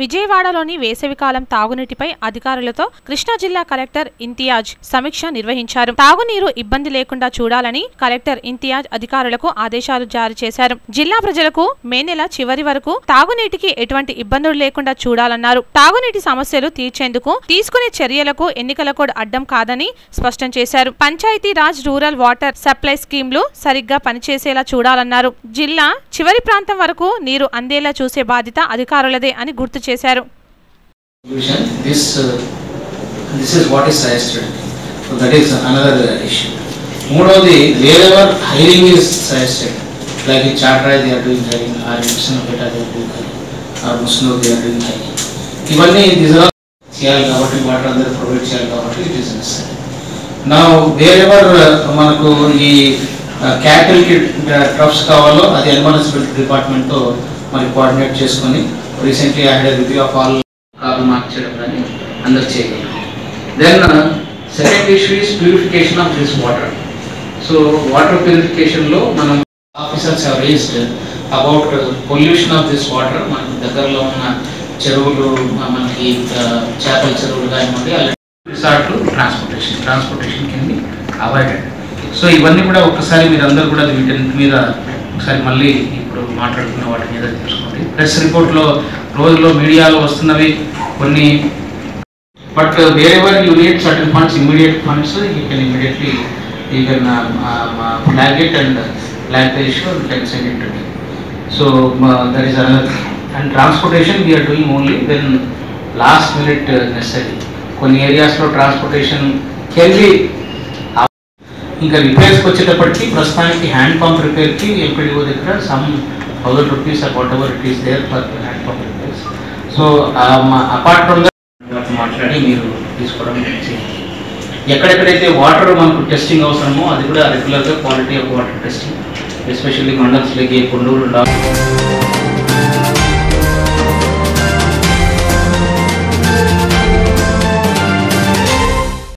విజయవాడలోని వేసవికాలం తాగునీటిపై అధికారులతో కృష్ణా జిల్లా కలెక్టర్ ఇంతియాజ్ సమీక్ష నిర్వహించారు తాగునీరు ఇబ్బంది లేకుండా చూడాలని కలెక్టర్ ఇంతియాజ్ అధికారులకు ఆదేశాలు జారీ చేశారు జిల్లా ప్రజలకు మే నెల చివరి వరకు తాగునీటికి ఎటువంటి ఇబ్బందులు లేకుండా చూడాలన్నారు తాగునీటి సమస్యలు తీర్చేందుకు తీసుకునే చర్యలకు ఎన్నికల కోడ్ అడ్డం కాదని స్పష్టం చేశారు Panchayati Raj rural water supply స్కీమ్లు సరిగ్గా పనిచేసేలా చూడాలన్నారు జిల్లా చివరి ప్రాంతం వరకు నీరు అందేలా చూసే బాధ్యత అధికారులదే అని గుర్తు చేశారు solution. This, uh, this is what is suggested. So that is another uh, issue. మూడవది wherever hiring is suggested, like in Chatra they are doing hiring, or in Sinapeta they are doing hiring, or Musnur they are doing hiring. ఇవన్నీ these are all చేయాలి కాబట్టి water అందరూ provide చేయాలి కాబట్టి it is necessary నా wherever మనకు ఈ క్యాపిటల్కి ట్రఫ్స్ కావాలో అది ఎన్వరన్స్మెంట్ డిపార్ట్మెంట్తో మరి కోఆర్డినేట్ చేసుకొని recently I had review of all carbon mark చేయడం కానీ అందరు చేయగలరు then second issue is purification of this water so water ప్యూరిఫికేషన్లో మనం officers have raised about pollution of this water మనకి దగ్గరలో ఉన్న చెరువులు మ- మనకి uh, చేపల చెరువులు కానివ్వండి అలాంటి రిసార్ట్లు ట్రాన్స్పోర్టేషన్ ట్రాన్స్పోర్టేషన్ కింద అవాయిడెడ్ సో ఇవన్నీ కూడా ఒకసారి మీరు అందరూ కూడా వీటి మీద ఒకసారి మళ్ళీ ఇప్పుడు మాట్లాడుకున్న వాటి మీద తెలుసుకోండి ప్రెస్ రిపోర్ట్లో రోజులో మీడియాలో వస్తున్నవి కొన్ని but wherever you need certain funds immediate funds you can immediately you can flag it and flag the issue and can send it to me so that is another and transportation we are doing only then last minute necessary కొన్ని ఏరియాస్లో transportation can be ఇంకా రిపేర్స్కి వచ్చేటప్పటికి ప్రస్తుతానికి hand pump రిపేర్కి LPDO దగ్గర some thousand rupees or whatever it is there for hand pump repairs so apart from that మాట్లాడి మీరు తీసుకోవడం చేయండి ఎక్కడెక్కడైతే వాటర్ మనకు టెస్టింగ్ అవసరమో అది కూడా రెగ్యులర్గా quality of water testing especially mandals like Konduru డా-